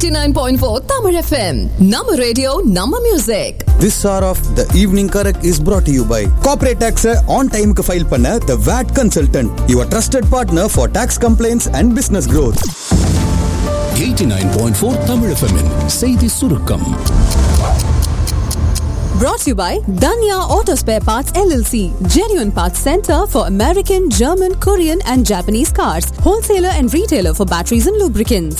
89.4 Tamil FM. Nama radio, Nama music. This hour of the evening correct is brought to you by Corporate Tax on time க்கு file பண்ண The VAT Consultant, your trusted partner for tax complaints and business growth. 89.4 Tamil FM -இன் செய்தி சுருக்கம் Brought to you by Danya Auto Spare Parts LLC. Genuine Parts Center for American, German, Korean and Japanese cars. Wholesaler and retailer for batteries and lubricants.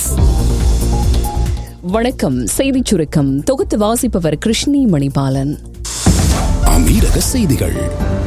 வணக்கம் செய்திச் சுருக்கம் தொகுத்து வாசிப்பவர் கிருஷ்ணி மணிபாலன் அமீரக செய்திகள்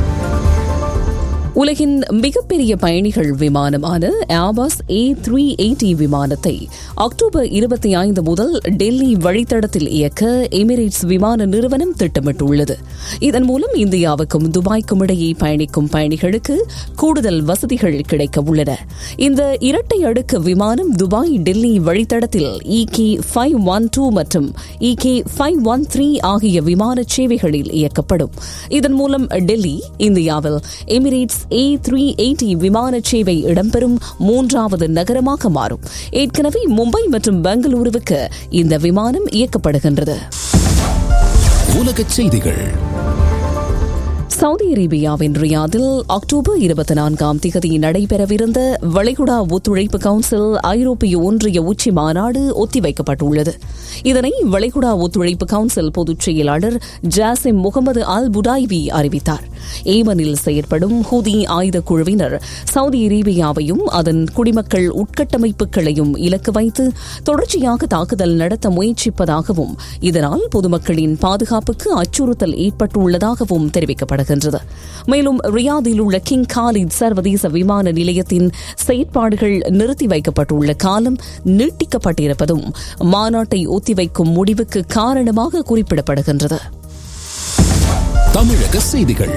உலகின் மிகப்பெரிய பயணிகள் விமானமான ஏபாஸ் ஏ த்ரீ எயிட்டி விமானத்தை அக்டோபர் இருபத்தி ஐந்து முதல் டெல்லி வழித்தடத்தில் இயக்க எமிரேட்ஸ் விமான நிறுவனம் திட்டமிட்டுள்ளது இதன் மூலம் இந்தியாவுக்கும் துபாய்க்கும் இடையே பயணிக்கும் பயணிகளுக்கு கூடுதல் வசதிகள் கிடைக்க உள்ளன இந்த இரட்டை அடுக்கு விமானம் துபாய் டெல்லி வழித்தடத்தில் இகே ஃபைவ் ஒன் டூ மற்றும் இகே ஃபைவ் ஒன் த்ரீ ஆகிய விமான சேவைகளில் இயக்கப்படும் இதன் மூலம் டெல்லி இந்தியாவில் எமிரேட்ஸ் ஏ த்ரீ எயிட்டி விமான சேவை இடம்பெறும் மூன்றாவது நகரமாக மாறும் ஏற்கனவே மும்பை மற்றும் பெங்களூருவுக்கு இந்த விமானம் இயக்கப்படுகின்றது உலகச் செய்திகள் சவுதி அரேபியாவின் ரியாதில் அக்டோபர் இருபத்தி நான்காம் திகதி நடைபெறவிருந்த வளைகுடா ஒத்துழைப்பு கவுன்சில் ஐரோப்பிய ஒன்றிய உச்சி மாநாடு ஒத்திவைக்கப்பட்டுள்ளது இதனை வளைகுடா ஒத்துழைப்பு கவுன்சில் பொதுச் செயலாளர் ஜாசிம் முகமது அல் புடாய்வி அறிவித்தார் ஏமனில் செயற்படும் ஹூதி ஆயுத குழுவினர் சவுதி அரேபியாவையும் அதன் குடிமக்கள் உட்கட்டமைப்புகளையும் இலக்கு வைத்து தொடர்ச்சியாக தாக்குதல் நடத்த முயற்சிப்பதாகவும் இதனால் பொதுமக்களின் பாதுகாப்புக்கு அச்சுறுத்தல் ஏற்பட்டுள்ளதாகவும் தெரிவிக்கப்படுகிறது வருகின்றது மேலும் ரியாதில் உள்ள கிங் காலித் சர்வதேச விமான நிலையத்தின் செயற்பாடுகள் நிறுத்தி வைக்கப்பட்டுள்ள காலம் நீட்டிக்கப்பட்டிருப்பதும் மாநாட்டை ஒத்திவைக்கும் முடிவுக்கு காரணமாக குறிப்பிடப்படுகின்றது தமிழக செய்திகள்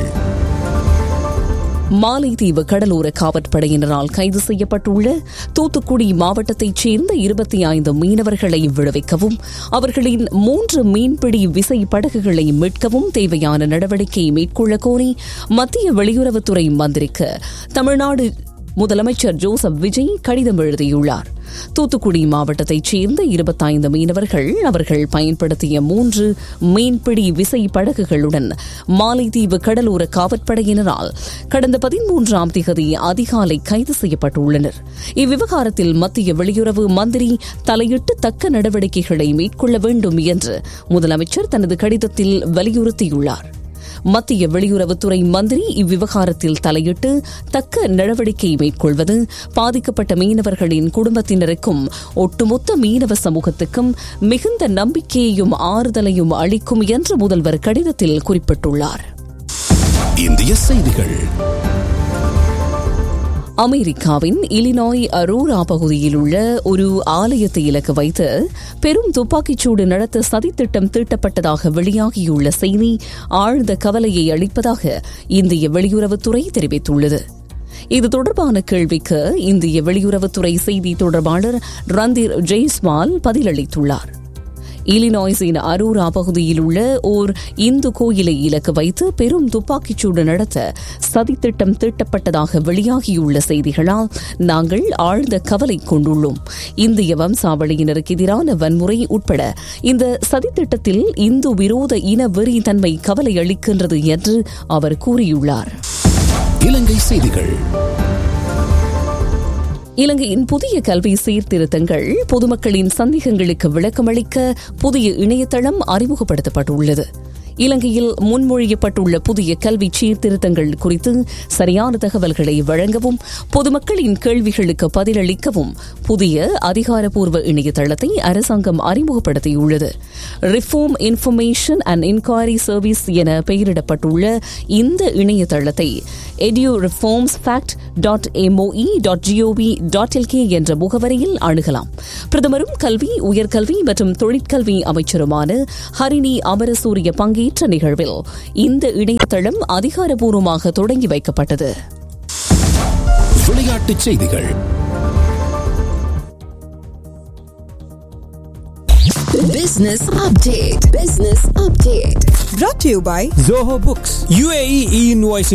மாலைத்தீவு கடலோர காவற்படையினரால் கைது செய்யப்பட்டுள்ள தூத்துக்குடி மாவட்டத்தைச் சேர்ந்த இருபத்தி ஐந்து மீனவர்களை விடுவிக்கவும் அவர்களின் மூன்று மீன்பிடி விசை படகுகளை மீட்கவும் தேவையான நடவடிக்கை மேற்கொள்ள கோரி மத்திய வெளியுறவுத்துறை மந்திரிக்கு தமிழ்நாடு முதலமைச்சர் ஜோசப் விஜய் கடிதம் எழுதியுள்ளார் தூத்துக்குடி மாவட்டத்தைச் சேர்ந்த இருபத்தைந்து மீனவர்கள் அவர்கள் பயன்படுத்திய மூன்று மீன்பிடி விசை படகுகளுடன் மாலைத்தீவு கடலோர காவற்படையினரால் கடந்த பதிமூன்றாம் திகதி அதிகாலை கைது செய்யப்பட்டுள்ளனர் இவ்விவகாரத்தில் மத்திய வெளியுறவு மந்திரி தலையிட்டு தக்க நடவடிக்கைகளை மேற்கொள்ள வேண்டும் என்று முதலமைச்சர் தனது கடிதத்தில் வலியுறுத்தியுள்ளார் மத்திய வெளியுறவுத்துறை மந்திரி இவ்விவகாரத்தில் தலையிட்டு தக்க நடவடிக்கை மேற்கொள்வது பாதிக்கப்பட்ட மீனவர்களின் குடும்பத்தினருக்கும் ஒட்டுமொத்த மீனவ சமூகத்துக்கும் மிகுந்த நம்பிக்கையையும் ஆறுதலையும் அளிக்கும் என்று முதல்வர் கடிதத்தில் குறிப்பிட்டுள்ளார் இந்திய செய்திகள் அமெரிக்காவின் இலினாய் அரூரா பகுதியில் உள்ள ஒரு ஆலயத்தை இலக்கு வைத்து பெரும் துப்பாக்கிச்சூடு நடத்த சதித்திட்டம் தீட்டப்பட்டதாக வெளியாகியுள்ள செய்தி ஆழ்ந்த கவலையை அளிப்பதாக இந்திய வெளியுறவுத்துறை தெரிவித்துள்ளது இது தொடர்பான கேள்விக்கு இந்திய வெளியுறவுத்துறை செய்தி தொடர்பாளர் ரந்தீர் ஜெய்ஸ்வால் பதிலளித்துள்ளார் இலினாய்ஸின் அரூரா பகுதியில் உள்ள ஓர் இந்து கோயிலை இலக்கு வைத்து பெரும் துப்பாக்கிச்சூடு நடத்த சதித்திட்டம் தீட்டப்பட்டதாக வெளியாகியுள்ள செய்திகளால் நாங்கள் ஆழ்ந்த கவலை கொண்டுள்ளோம் இந்திய வம்சாவளியினருக்கு எதிரான வன்முறை உட்பட இந்த சதித்திட்டத்தில் இந்து விரோத இன வெறி தன்மை கவலை அளிக்கின்றது என்று அவர் கூறியுள்ளார் இலங்கை செய்திகள் இலங்கையின் புதிய கல்வி சீர்திருத்தங்கள் பொதுமக்களின் சந்தேகங்களுக்கு விளக்கமளிக்க புதிய இணையதளம் அறிமுகப்படுத்தப்பட்டுள்ளது இலங்கையில் முன்மொழியப்பட்டுள்ள புதிய கல்வி சீர்திருத்தங்கள் குறித்து சரியான தகவல்களை வழங்கவும் பொதுமக்களின் கேள்விகளுக்கு பதிலளிக்கவும் புதிய அதிகாரப்பூர்வ இணையதளத்தை அரசாங்கம் அறிமுகப்படுத்தியுள்ளது reform information and inquiry service என பெயரிடப்பட்டுள்ள இந்த இணையதளத்தை edu reforms fact dot MOE dot GOV dot LK என்ற முகவரியில் அணுகலாம் பிரதமரும் கல்வி உயர்கல்வி மற்றும் தொழிற்கல்வி அமைச்சருமான ஹரிணி அமரசூரிய பங்கேற்ற நிகழ்வில் இந்த இணையதளம் அதிகாரப்பூர்வமாக தொடங்கி வைக்கப்பட்டது விளையாட்டுச் செய்திகள் Business update. Business update. brought to you by Zoho Books. UAE e-invoicing